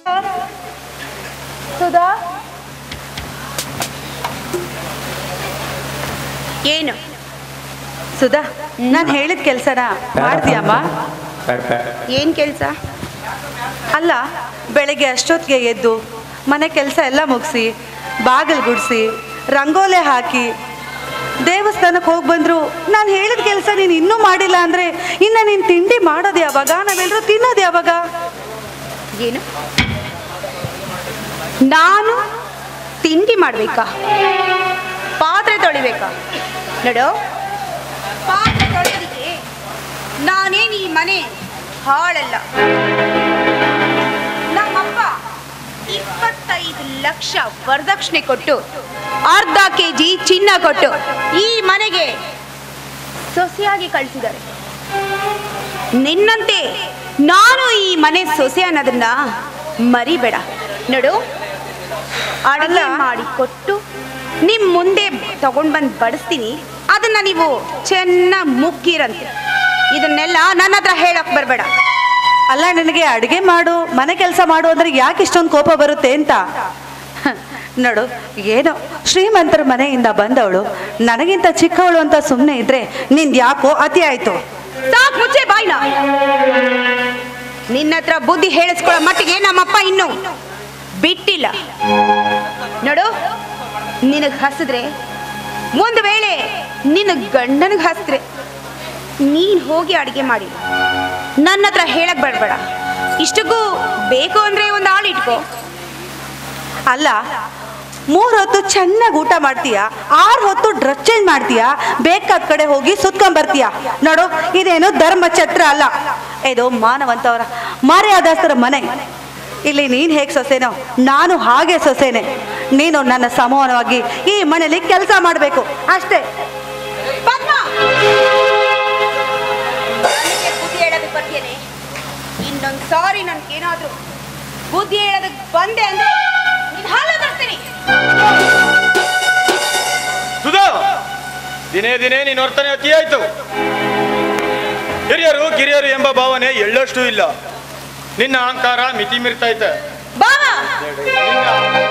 ಸುಧಾ ಏನು ಸುಧಾ ನಾನು ಹೇಳಿದ ಕೆಲಸನ ಮಾಡ್ತೀಯಮ್ಮ ಏನ್ ಕೆಲ್ಸ ಅಲ್ಲ ಬೆಳಗ್ಗೆ ಅಷ್ಟೊತ್ತಿಗೆ ಎದ್ದು ಮನೆ ಕೆಲಸ ಎಲ್ಲ ಮುಗಿಸಿ ಬಾಗಿಲು ಗುಡಿಸಿ ರಂಗೋಲೆ ಹಾಕಿ ದೇವಸ್ಥಾನಕ್ಕೆ ಹೋಗಿ ಬಂದ್ರು ನಾನು ಹೇಳಿದ ಕೆಲಸ ನೀನು ಇನ್ನೂ ಮಾಡಿಲ್ಲ ಅಂದರೆ ಇನ್ನು ನೀನು ತಿಂಡಿ ಮಾಡೋದು ಯಾವಾಗ ನಾವೆಲ್ಲರೂ ತಿನ್ನೋದು ಯಾವಾಗ ಏನು ನಾನು ತಿಂಡಿ ಮಾಡ್ಬೇಕಾ ಪಾತ್ರೆ ತೊಳಿಬೇಕಾ ನೋಡು ಪಾತ್ರೆ ತೊಳೆಯೋದಕ್ಕೆ ನಾನೇನು ಈ ಮನೆ ಹಾಳಲ್ಲ ನಮ್ಮಪ್ಪ ಇಪ್ಪತ್ತೈದು ಲಕ್ಷ ವರದಕ್ಷಿಣೆ ಕೊಟ್ಟು ಅರ್ಧ ಕೆ ಜಿ ಚಿನ್ನ ಕೊಟ್ಟು ಈ ಮನೆಗೆ ಸೊಸೆಯಾಗಿ ಕಳಿಸಿದ್ದಾರೆ ನಿನ್ನಂತೆ ನಾನು ಈ ಮನೆ ಸೊಸೆ ಅನ್ನೋದನ್ನ ಮರಿಬೇಡ ನೋಡು ಅಡಲೆ ಮಾಡಿ ಕೊಟ್ಟು ನಿಮ್ ಮುಂದೆ ತಗೊಂಡ್ ಬಂದು ಬಡಿಸ್ತೀನಿ ಅದನ್ನ ನೀವು ಚೆನ್ನಾಗಿ ಮುಕ್ಕಿರಂತೆ ಇದನ್ನೆಲ್ಲ ನನ್ನ ಹತ್ರ ಹೇಳಕ್ ಬರಬೇಡ ಅಲ್ಲ ನನಗೆ ಅಡುಗೆ ಮಾಡು ಮನೆ ಕೆಲಸ ಮಾಡು ಅಂದ್ರೆ ಯಾಕೆ ಇಷ್ಟೊಂದು ಕೋಪ ಬರುತ್ತೆ ಅಂತ ಹ, ನೋಡು ಏನೋ ಶ್ರೀಮಂತರ ಮನೆಯಿಂದ ಬಂದವಳು ನನಗಿಂತ ಚಿಕ್ಕವಳು ಅಂತ ಸುಮ್ಮನೆ ಇದ್ರೆ ನಿಂದು ಯಾಕೋ ಅತಿ ಆಯ್ತು ಸಾಕ್ ಮುಚ್ಚೆ ಬಾಯ್ನ ನಿನ್ನ ಹತ್ರ ಬುದ್ಧಿ ಹೇಳಿಸ್ಕೊಳ್ಳೋ ಮಟ್ಟಿಗೆ ನಮ್ಮಪ್ಪ ಇನ್ನು ಬಿಟ್ಟಿಲ್ಲ ನೋಡು ನಿನಗೆ ಹಸಿದ್ರೆ ಒಂದು ವೇಳೆ ನಿನ್ನ ಗಂಡನಿಗೆ ಹಸಿದ್ರೆ ನೀನು ಹೋಗಿ ಅಡುಗೆ ಮಾಡಿ ನನ್ನ ಹತ್ರ ಹೇಳಕ್ ಬರಬೇಡ ಇಷ್ಟಕ್ಕೂ ಬೇಕು ಅಂದ್ರೆ ಒಂದು ಆಳು ಇಟ್ಕೋ ಅಲ್ಲ ಮೂರು ಹೊತ್ತು ಚೆನ್ನಾಗಿ ಊಟ ಮಾಡ್ತೀಯ ಆರು ಹೊತ್ತು ಡ್ರೆಸ್ ಚೇಂಜ್ ಮಾಡ್ತೀಯ ಬೇಕಾದ ಕಡೆ ಹೋಗಿ ಸುತ್ಕೊಂಡ್ ಬರ್ತೀಯ ನೋಡು ಇದೇನು ಧರ್ಮ ಛತ್ರ ಅಲ್ಲ ಇದು ಮಾನವಂತವರ ಮರ್ಯಾದಸ್ತರ ಮನೆ ಇಲ್ಲಿ ನೀನು ಹೇಗೆ ಸೊಸೆನೋ ನಾನು ಹಾಗೆ ಸೊಸೆನೆ ನೀನು ನನ್ನ ಸಮಾನವಾಗಿ ಈ ಮನೇಲಿ ಕೆಲಸ ಮಾಡಬೇಕು ಅಷ್ಟೇ ಪದ್ಮ ನನಗೆ ಬುದ್ಧಿ ಹೇಳೋದಕ್ಕೆ ಬರ್ತೀನಿ ಇನ್ನೊಂದು ಸಾರಿ ನನ್ಗೇನಾದ್ರೂ ಬುದ್ಧಿ ಹೇಳೋದಕ್ಕೆ ಬಂದೆ ಅಂದ್ರೆ ನಿನ್ ಹಾಲು ತರ್ತೀನಿ ಸುಧಾ ದಿನೇ ದಿನೇ ನೀನು ವರ್ತನೆ ಅತಿ ಆಯ್ತು ಹಿರಿಯರು ಕಿರಿಯರು ಎಂಬ ಭಾವನೆ ಎಳ್ಳಷ್ಟು ಇಲ್ಲ ನಿನ್ನ ಅಹಂಕಾರ ಮಿತಿ ಮೀರ್ತೈತೆ ಬಾವಾ ನಿನ್ನ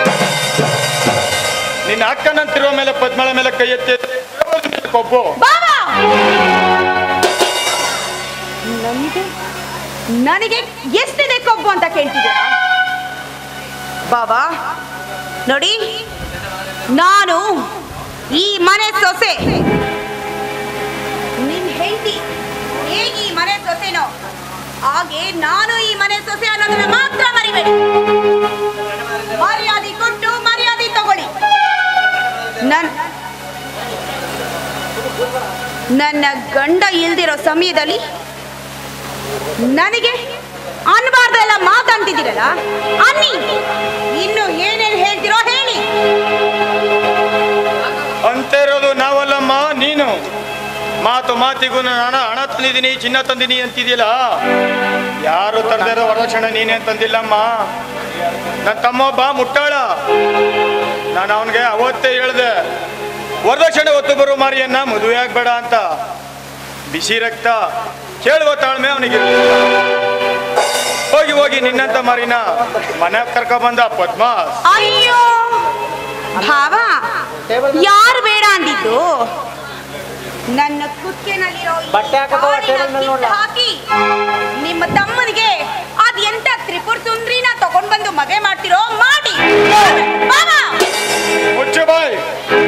ನಿನ್ನ ಅಕ್ಕನಂತಿರುವ ಮೇಲೆ ಪದ್ಮಳ ಮೇಲೆ ಕೈ ಎತ್ತಿ ಕೊಬ್ಬು ಬಾವಾ ನನಗೆ ನನಗೆ ಎಷ್ಟಿದೆ ಕೊಬ್ಬು ಅಂತ ಕೇಳ್ತಿದ್ದೀರಾ ಬಾಬಾ ನೋಡಿ ನಾನು ಈ ಮನೆ ಸೊಸೆ ನಿನ್ ಹೆಂಡತಿ ಹೇಗೆ ಈ ಮನೆ ಸೊಸೆನೋ ಹಾಗೆ ನಾನು ಈ ಮನೆ ಸೊಸೆ ಅನ್ನೋದನ್ನ ಮಾತ್ರ ಮರಿಬೇಡಿ ಮರ್ಯಾದೆ ಕೊಟ್ಟು ಮರ್ಯಾದೆ ತಗೊಳ್ಳಿ ನನ್ ನನ್ನ ಗಂಡ ಇಲ್ದಿರೋ ಸಮಯದಲ್ಲಿ ನನಗೆ ಅನ್ಬಾರ್ದೆಲ್ಲ ಮಾತಾಡ್ತಿದ್ದೀರಲ್ಲ ಅನ್ನಿ ಇನ್ನು ಏನೇನು ಹೇಳ್ತಿರೋ ಹೇಳಿ ಅಂತ ಇರೋದು ನಾವಲ್ಲಮ್ಮ ನೀನು ಮಾತು ಮಾತಿಗೂ ನಾನು ಹಣ ತಂದಿದ್ದೀನಿ ಚಿನ್ನ ತಂದಿನಿ ಅಂತಿದ್ಯಲ್ಲ ಯಾರು ತಂದಿರೋ ವರದಕ್ಷಿಣೆ ನೀನೇ ತಂದಿಲ್ಲಮ್ಮ ನನ್ನ ತಮ್ಮ ಒಬ್ಬ ಮುಟ್ಟಾಳ ನಾನು ಅವನಿಗೆ ಅವತ್ತೇ ಹೇಳ್ದೆ ವರದಕ್ಷಿಣೆ ಹೊತ್ತು ಬರೋ ಮಾರಿಯನ್ನ ಮದುವೆ ಆಗ್ಬೇಡ ಅಂತ ಬಿಸಿ ರಕ್ತ ಕೇಳುವ ತಾಳ್ಮೆ ಅವನಿಗೆ ಹೋಗಿ ಹೋಗಿ ನಿನ್ನಂತ ಮಾರಿನ ಮನೆ ಕರ್ಕೊಂಡ್ ಬಂದ ಪದ್ಮ ಅಯ್ಯೋ ಭಾವ ಯಾರು ಬೇಡ ಅಂದಿದ್ದು ನನ್ನ ಕುತ್ತಿಗೆನಲ್ಲಿರೋ ಈ ಬಟ್ಟೆ ಹಾಕಕ್ಕೋ, ತಾಳಿನ ಟೇಬಲ್ ಮೇಲೆ ನೋಡ್ಲಾ? ಕಿತ್ತು ಹಾಕಿ ನಿಮ್ಮ ತಮ್ಮನಿಗೆ ಅದ್ ಎಂತ ತ್ರಿಪುರ ಸುಂದ್ರಿನ ತಗೊಂಡ್ ಬಂದು ಮದುವೆ ಮಾಡ್ತಿರೋ ಮಾಡಿ ಭಾವ ಮುಚ್ಚು ಬಾಯ್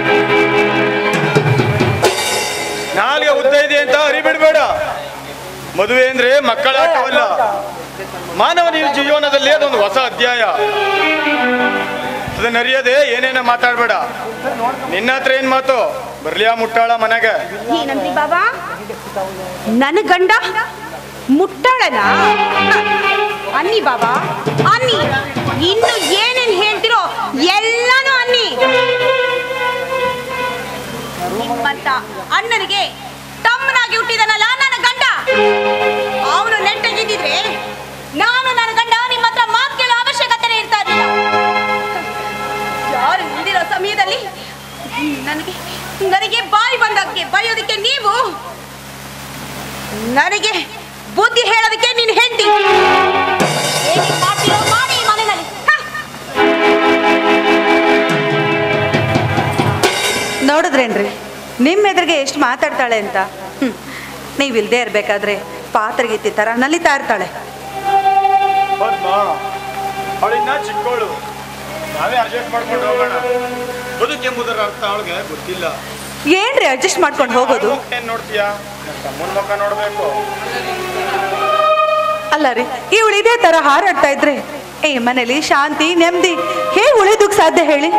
ನಾಲ್ಗೆ ಉದ್ದ ಇದೆ ಅಂತ ಹರಿಬಿಡ್ಬೇಡ ಮದುವೆ ಅಂದ್ರೆ ಮಕ್ಕಳ ಆಟವಲ್ಲ ಮಾನವನ ಈ ಜೀವನದಲ್ಲಿ ಅದೊಂದು ಹೊಸ ಅಧ್ಯಾಯ ಅದನ್ನ ಅರಿಯದೆ ಏನೇನ ಮಾತಾಡ್ಬೇಡ ನಿನ್ನ ಹತ್ರ ಏನ್ ಮಾತು ಬರ್ಲಿ ಆ ಮುಟ್ಟಾಳ ಮನೆಗೆ ಏನಂದ್ರಿ ಬಾಬಾ ನನ್ನ ಗಂಡ ಮುಟ್ಟಾಳನ ಅನ್ನಿ ಬಾಬಾ ಅನ್ನಿ ಇನ್ನು ಏನೇನ್ ಹೇಳ್ತಿರೋ ಎಲ್ಲಾನು ಅನ್ನಿ ನಿಮ್ಮಂತ ಅಣ್ಣನಿಗೆ ತಮ್ಮನಾಗಿ ಹುಟ್ಟಿದನಲ್ಲ ನನ್ನ ಗಂಡ ಅವನು ನೆಟ್ಟಗಿದ್ದಿದ್ರೆ ನಾನು ನನ್ನ ಗಂಡ ನಿಮ್ಮ ಹತ್ರ ಮಾತು ಕೇಳೋ ಅವಶ್ಯಕತೆ ಇರ್ತಾ ಇರಲಿಲ್ಲ ಯಾರು ಇಲ್ದಿರೋ ಸಮಯದಲ್ಲಿ ನನಗೆ ನನಗೆ ಬಾಯಿ ಬಂದಕ್ಕೆ ಬರೆಯೋದಕ್ಕೆ ನೀವು ನನಗೆ ಬುದ್ಧಿ ಹೇಳೋದಕ್ಕೆ ನೀನು ಹೆಂಡತಿ ಮಾಡ್ತಿರೋ ಮಾಡಿ ಈ ಮನೆಯಲ್ಲಿ ನಿಮ್ಮ ಎದುರಿಗೆ ಎಷ್ಟು ಮಾತಾಡ್ತಾಳೆ ಅಂತ ಹ್ಞೂ ನೀವಿಲ್ದೇ ಇರಬೇಕಾದ್ರೆ ಪಾತ್ರೆಗೀತಿ ಥರ ನಲಿತಾ ಇರ್ತಾಳೆ ಪದ್ಮ ಅವಳಿನ್ನ ಚಿಕ್ಕವಳು ನಾವೇ ಅಡ್ಜಸ್ಟ್ ಮಾಡ್ಕೊಂಡು ಹೋಗೋಣ ಬದುಕೆಂಬುದರ ಅರ್ಥ ಅವಳಿಗೆ ಗೊತ್ತಿಲ್ಲ ಏನ್ರಿ ಅಡ್ಜಸ್ಟ್ ಮಾಡ್ಕೊಂಡು ಹೋಗೋದು ಮುಖ ಏನ್ ನೋಡ್ತೀಯಾ ನನ್ನ ತಮ್ಮನ ಮುಖ ನೋಡ್ಬೇಕು ಅಲ್ಲ ರೀ ಇವಳು ಇದೇ ಥರ ಹಾರಾಡ್ತಾ ಇದ್ರೆ ಈ ಮನೇಲಿ ಶಾಂತಿ ನೆಮ್ಮದಿ ಹೇಗೆ ಉಳಿದಕ್ಕೆ ಸಾಧ್ಯ ಹೇಳಿ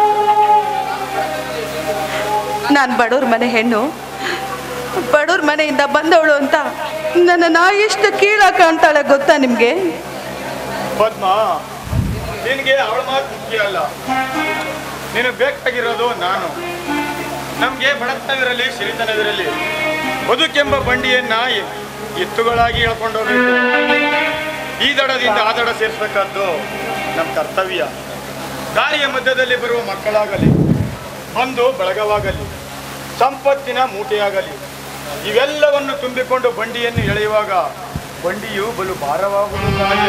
ನಾನು ಬಡವ್ರ ಮನೆ ಹೆಣ್ಣು ಬಡವ್ರ ಮನೆಯಿಂದ ಬಂದವಳು ಅಂತ ನನ್ನ ನಾ ಎಷ್ಟು ಕೀಳ ಕಾಣ್ತಾಳೆ ಗೊತ್ತಾ ನಿಮಗೆ ಪದ್ಮ ನಿನಗೆ ಅವಳ ಮಾತು ಮುಖ್ಯ ಅಲ್ಲ ನಿನಗೆ ಬೇಕಾಗಿರೋದು ನಾನು ನಮಗೆ ಬಡತನವಿರಲಿ ಸಿರಿತನವಿರಲಿ ಬದುಕೆಂಬ ಬಂಡಿಯನ್ನ ಎ- ಎತ್ತುಗಳಾಗಿ ಎಳ್ಕೊಂಡು ಹೋಗ್ಬೇಕು ಈ ದಡದಿಂದ ಆ ದಡ ಸೇರಿಸ್ಬೇಕಾದ್ದು ನಮ್ಮ ಕರ್ತವ್ಯ ದಾರಿಯ ಮಧ್ಯದಲ್ಲಿ ಬರುವ ಮಕ್ಕಳಾಗಲಿ ಬಂದು ಬಳಗವಾಗಲಿ ಸಂಪತ್ತಿನ ಮೂಟೆಯಾಗಲಿ ಇವೆಲ್ಲವನ್ನು ತುಂಬಿಕೊಂಡು ಬಂಡಿಯನ್ನು ಎಳೆಯುವಾಗ ಬಂಡಿಯು ಬಲು ಭಾರವಾಗುವುದು ಸಹಜ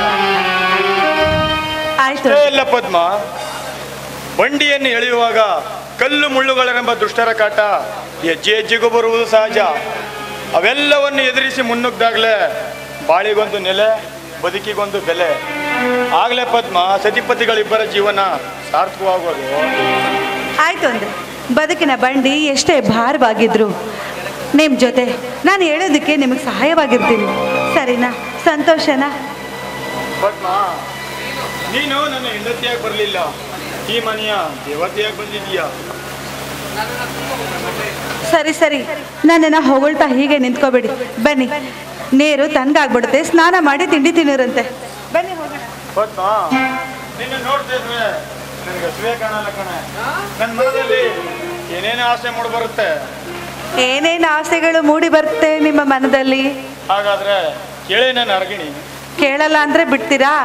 ಆಯ್ತು ಅಷ್ಟೇ ಅಲ್ಲ ಪದ್ಮ ಬಂಡಿಯನ್ನು ಎಳೆಯುವಾಗ ಕಲ್ಲು ಮುಳ್ಳುಗಳೆಂಬ ದುಷ್ಟರ ಕಾಟ ಹೆಜ್ಜೆ ಹೆಜ್ಜೆಗೂ ಬರುವುದು ಸಹಜ ಅವೆಲ್ಲವನ್ನು ಎದುರಿಸಿ ಮುನ್ನುಗ್ದಾಗಲೇ ಬಾಳಿಗೊಂದು ನೆಲೆ ಬದುಕಿಗೊಂದು ಬೆಲೆ ಆಗ್ಲೇ ಪದ್ಮ ಸತಿಪತಿಗಳಿಬ್ಬರ ಜೀವನ ಸಾರ್ಥಕವಾಗೋದು ಆಯ್ತು ಅಂದ್ರೆ ಬದುಕಿನ ಬಂಡಿ ಎಷ್ಟೇ ಭಾರವಾಗಿದ್ರು ನಿಮ್ಮ ಜೊತೆ ನಾನು ಹೇಳೋದಕ್ಕೆ ನಿಮಗೆ ಸಹಾಯವಾಗಿರ್ತೀನಿ ಸರಿನಾ ಸಂತೋಷನಾ ಪದ್ಮ ನೀನು ನನ್ನ ಹೆಂಡತಿಯಾಗಿ ಬರಲಿಲ್ಲ ಈ ಮನೆಯ ದೇವತೆಯಾಗಿ ಬಂದಿದೀಯಾ ಸರಿ ಸರಿ ನನ್ನನ್ನು ಹೊಗಳ್ತಾ ಹೀಗೆ ನಿಂತ್ಕೋಬೇಡಿ ಬನ್ನಿ ನೀರು ತಣ್ಣಗಾಗ್ಬಿಡುತ್ತೆ ಸ್ನಾನ ಮಾಡಿ ತಿಂಡಿ ತಿನ್ನೋರಂತೆ ಬನ್ನಿ ಹೋಗೋಣ ಪದ್ಮ ನಿನ್ನ ನೋಡ್ತಾ ಇದ್ರೆ ನನಗೆ ಹಸುವೆ ಕಾಣಲ್ಲ ಕಣೆ ನನ್ನ ಮನದಲ್ಲಿ ಏನೇನು ಆಸೆ ಮೂಡಿ ಬರುತ್ತೆ ಏನೇನು ಆಸೆಗಳು ಮೂಡಿ ಬರುತ್ತೆ ನಿಮ್ಮ ಮನದಲ್ಲಿ ಹಾಗಾದ್ರೆ ಕೇಳಿ ನನ್ನ ಅರ್ಗಿಣಿ ಕೇಳಲ್ಲ ಅಂದ್ರೆ ಬಿಡ್ತೀರಾ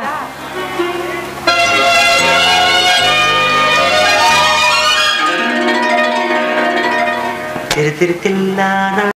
ತಿರುತಿರುತ್ತಿಲ್ಲ